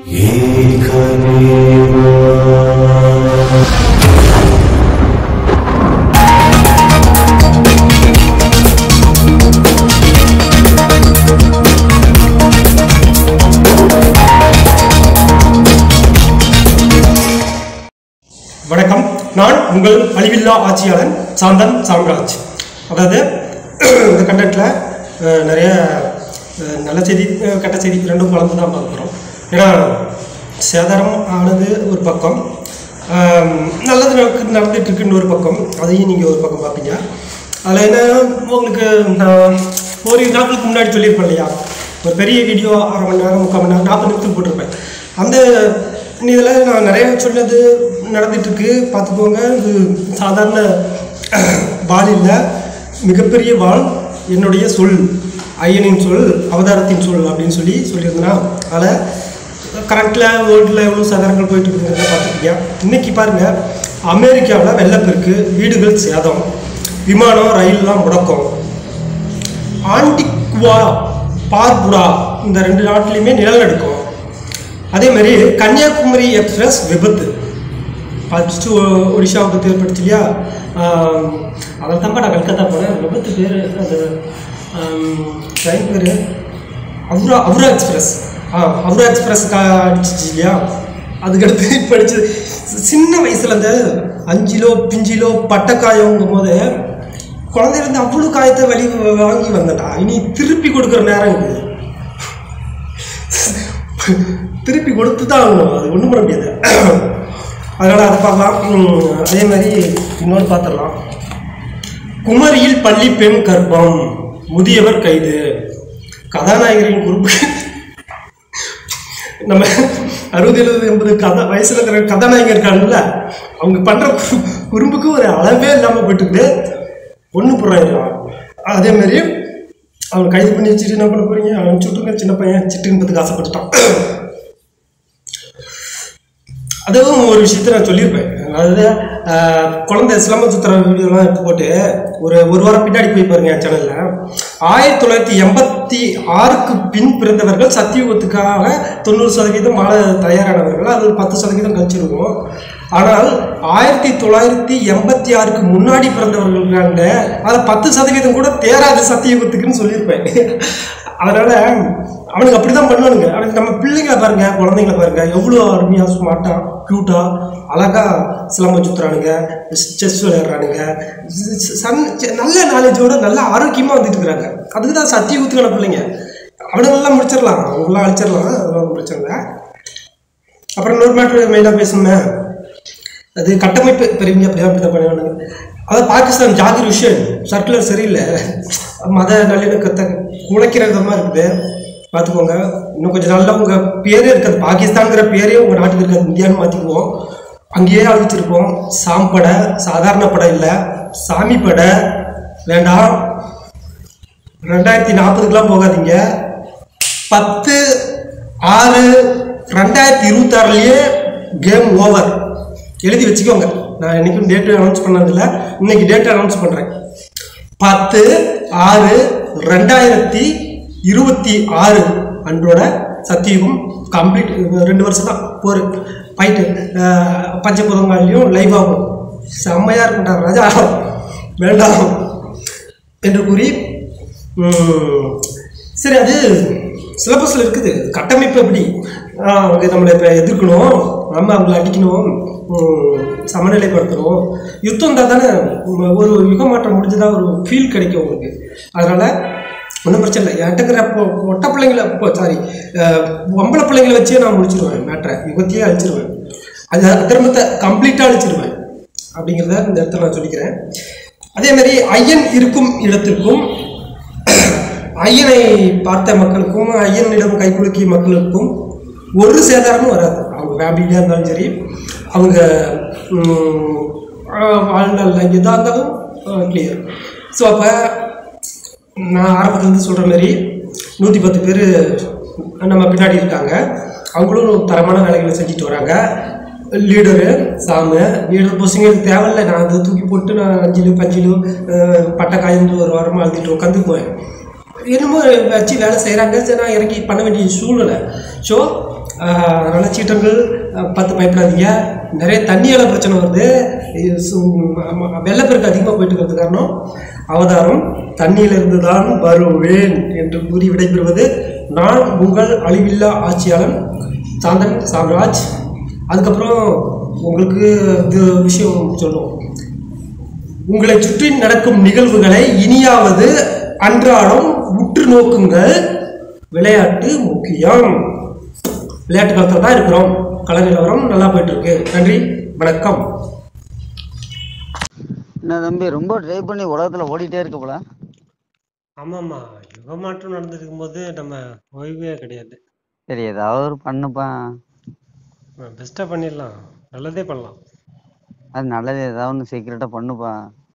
வணக்கம் நான் உங்கள் அழிவில்லா ஆட்சியாளன் சாந்தன் சாம்ராஜ் அதாவது இந்த கண்டென்ட்டில் நிறைய அஹ், நல்ல செய்தி அஹ், கெட்ட செய்தி ரெண்டும் கலந்து தான் பார்க்குறோம் ஏன்னா சேதாரம் ஆனது ஒரு பக்கம் ஆம், நல்லது நடக்கு நடந்துட்டு இருக்குன்னு ஒரு பக்கம் அதையும் நீங்கள் ஒரு பக்கம் பார்ப்பீங்க அதில் என்ன உங்களுக்கு நான் ஒரு நாட்களுக்கு முன்னாடி சொல்லியிருப்பேன் இல்லையா ஒரு பெரிய வீடியோ அரை மணி நேரம் முக்கால் மணி நேரம் நாற்பது நிமிஷத்துக்கு போட்டிருப்பேன் அந்த இதில் நான் நிறைய சொன்னது நடந்துட்டு இருக்கு பார்த்துக்கோங்க இது சாதாரண வால் இல்லை மிகப்பெரிய வாள் என்னுடைய சொல் ஐயனின் சொல் அவதாரத்தின் சொல் அப்படின்னு சொல்லி சொல்லியிருந்தேன்னா அதில் கரண்ட்டில் வேர்ல்டில் எவ்வளோ சாதாரணங்கள் போயிட்டு இருக்குங்கிறத பார்த்துருக்கீங்க இன்னைக்கு பாருங்கள் அமெரிக்காவில் வெள்ளப்பெருக்கு வீடுகள் சேதம் விமானம் ரயில்லாம் முடக்கம் ஆன்டிக்வா பார்புடா இந்த ரெண்டு நாட்டிலையுமே நிலநடுக்கம் அதே மாதிரி கன்னியாகுமரி எக்ஸ்பிரஸ் விபத்து ஃபஸ்ட்டு ஒடிஷா விபத்து ஏற்பட்டுச்சு இல்லையா அதில் தான் நான் கல்கத்தா போனேன் விபத்து பேர் அது ட்ரெயின் பேர் அவுரா அவுரா எக்ஸ்பிரஸ் ஆ அவுரா எக்ஸ்பிரஸ் கா அடிச்சிச்சு இல்லையா அதுக்கடுத்து இப்போ அடிச்சது சின்ன வயசில் அந்த அஞ்சிலோ பிஞ்சிலோ பட்டக்காயங்கும் போது குழந்தையிலேருந்து அவ்வளோ காயத்தை வெளி வாங்கி வந்தட்டா இனி திருப்பி கொடுக்குற நேரம் இது திருப்பி கொடுத்து தான் ஆகணும் அது ஒன்றும் பண்ண முடியாது அதனால் அதை பார்க்கலாம் உம், அதே மாதிரி இன்னொன்று பார்த்துடலாம் குமரியில் பள்ளி பெண் கர்ப்பம் முதியவர் கைது கதாநாயகரின் குறுப்பு நம்ம அறுபது எழுபது எண்பது கதை வயசுல இருக்கிற கதாநாயகர் இருக்காங்கல்ல அவங்க பண்ற கு- குறும்புக்கு ஒரு அளவே இல்லாமல் போயிட்டுக்குது ஒன்று போடுறாங்க அதே மாதிரி அவன் கைது பண்ணி வச்சுட்டு என்ன பண்ண போறீங்க அவன் சுட்டுங்க சின்ன பையன் சிட்டுன்னு பத்துக்கு ஆசைப்பட்டுட்டான் அதுவும் ஒரு விஷயத்த நான் சொல்லியிருப்பேன் அதாவது ஆஹ், குழந்தை சிலம்ப சுத்துற வீடியோலாம் எடுத்து போட்டு ஒரு ஒரு வாரம் பின்னாடி போய் பாருங்க என் சேனலில் ஆயிரத்தி தொள்ளாயிரத்தி எண்பத்தி ஆறுக்கு பின் பிறந்தவர்கள் சத்தியுகத்துக்காக தொண்ணூறு சதவீதம் மாற தயாரானவர்கள் அது ஒரு பத்து சதவீதம் கழிச்சிருக்கும் ஆனால் ஆயிரத்தி தொள்ளாயிரத்தி எண்பத்தி ஆறுக்கு முன்னாடி பிறந்தவர்கள் அதில் பத்து சதவீதம் கூட தேராது சத்தியுகத்துக்குன்னு சொல்லியிருப்பேன் அதனால அவனுக்கு அப்படிதான் பண்ணுவானுங்க அவனுக்கு நம்ம பிள்ளைங்களை பாருங்க குழந்தைங்கள பாருங்க எவ்வளோ அருமையாக ஸ்மார்ட்டா க்யூட்டா அழகா சிலம்பம் சுத்துறானுங்க செஸ் விளையாடுறானுங்க சன் நல்ல நாலேஜோட நல்ல ஆரோக்கியமா வந்துட்டு இருக்கிறாங்க அதுக்கு தான் சத்தியகுத்துக்கான பிள்ளைங்க அவனுங்கெல்லாம் முடிச்சிடலாம் அவங்களாம் அழிச்சிடலாம் அதெல்லாம் ஒண்ணும் பிரச்சனை இல்லை அப்புறம் இன்னொரு மேட்ரு மெயினாக பேசணுமே அது கட்டமைப்பு பெருமையாக அப்படி அப்படி தான் பண்ணுவானுங்க அதாவது பாகிஸ்தான் ஜாகிர் விஷன் சர்க்குலர் சரியில்லை மத நல்லிணக்கத்தை குலைக்கிற விதமாக இருக்குது பார்த்துக்கோங்க இன்னும் கொஞ்சம் நாள்ல உங்கள் பேரே இருக்காது பாகிஸ்தான்ங்கிற பேரே உங்கள் நாட்டுக்கு இருக்காது இந்தியான்னு மாற்றிக்குவோம் அங்கேயே அழிச்சிருக்கோம் சாம் படை சாதாரண படம் இல்லை சாமி படை வேண்டாம் ரெண்டாயிரத்தி நாற்பதுக்கெலாம் போகாதீங்க பத்து ஆறு ரெண்டாயிரத்தி இருபத்தாறுலேயே கேம் ஓவர் எழுதி வச்சுக்கோங்க நான் என்னைக்கும் டேட்டு அனௌன்ஸ் பண்ணதில்ல இன்னைக்கு டேட் அனௌன்ஸ் பண்ணுறேன் பத்து ஆறு ரெண்டாயிரத்தி இருபத்தி ஆறு அன்றோட சத்தியுகம் கம்ப்ளீட் ரெண்டு வருஷம் தான் போர் ஃபைட்டு பஞ்சபுதங்காலையும் லைவ் ஆகும் செம்மையாக இருக்கும்டா ராஜா வேண்டாம் என்று கூறி ம், சரி அது சிலபஸில் இருக்குது கட்டமைப்பு எப்படி ஆ, அவங்க நம்மளை இப்போ எதிர்க்கணும் நம்ம அவங்கள அடிக்கணும் ம், சமநிலைப்படுத்தணும் யுத்தம் இருந்தால் தானே ம், ஒரு யுக மாற்றம் முடிஞ்சதா ஒரு ஃபீல் கிடைக்கும் உங்களுக்கு அதனால் ஒன்றும் பிரச்சனை இல்லை என்கிட்ட இருக்கிற பொ- பொட்ட பிள்ளைங்கள இப்போ சாரி பொம்பளை பிள்ளைங்களை வச்சே நான் முடிச்சிருவேன் மேட்ரை யுகத்தையே அழிச்சிருவேன் அது திரும்பத்தை கம்ப்ளீட்டாக அழிச்சிருவேன் அப்படிங்கிறத இந்த இடத்துல நான் சொல்லிக்கிறேன் அதே மாதிரி ஐயன் இருக்கும் இடத்திற்கும் ஐயனை பார்த்த மக்களுக்கும் ஐயனிடம் கைக்குலுக்கிய மக்களுக்கும் ஒரு சேதாரமும் வராது அவங்க ஃபேமிலியாக இருந்தாலும் சரி அவங்க ம், ஆஹ், வாழ்நாளில் எதாக இருந்தாலும் கிளியர் ஸோ அப்போ நான் ஆரம்பத்துலேருந்து சொல்கிற மாதிரி நூற்றி பத்து பேர் நம்ம பின்னாடி இருக்காங்க அவங்களும் தரமான வேலைகளை செஞ்சுட்டு வராங்க லீடரு சாமு லீடர் போஸ்டிங் எனக்கு தேவையில்லை நான் அதை தூக்கி போட்டு நான் அஞ்சிலு பஞ்சிலு அஹ், பட்டை காய்ந்து ஒரு வாரமாக அழுதுட்டு உட்காந்துக்குவேன் என்னமோ வச்சு வேலை செய்கிறாங்க சரி நான் இறங்கி பண்ண வேண்டிய சூழ்நிலை ஸோ ஆஹ் அதனால சீட்டங்கள் அஹ், பார்த்து பயப்படாதீங்க நிறைய தண்ணியால பிரச்சனை வருது இது சு- ஆமா, வெள்ளப்பெருக்கு அதிகமாக போயிட்டு இருக்கிறது காரணம் அவதாரம் தண்ணியிலிருந்து தான் வருவேன் என்று கூறி விடைபெறுவது நான் உங்கள் அழிவில்லா ஆட்சியாளன் சாந்தன் சாம்ராஜ் அதுக்கப்புறம் உங்களுக்கு இது விஷயம் சொல்லுவோம் உங்களை சுற்றி நடக்கும் நிகழ்வுகளை இனியாவது அன்றாடம் உற்று நோக்குங்கள் விளையாட்டு முக்கியம் விளையாட்டு காலத்தில் தான் இருக்கிறோம் கள நிலவரம் நல்லா போயிட்டு இருக்கு நன்றி வணக்கம் என்ன தம்பி ரொம்ப ட்ரை பண்ணி உலகத்துல ஓடிட்டே இருக்க போல ஆமாம்மா யுக மாற்றம் நடந்திருக்கும் போது நம்ம ஓய்வே கிடையாது சரி ஏதாவது ஒரு பண்ணுப்பா பெஸ்ட்டாக பண்ணிடலாம் நல்லதே பண்ணலாம் அது நல்லது ஏதாவது ஒன்று சீக்கிரட்டா பண்ணுப்பா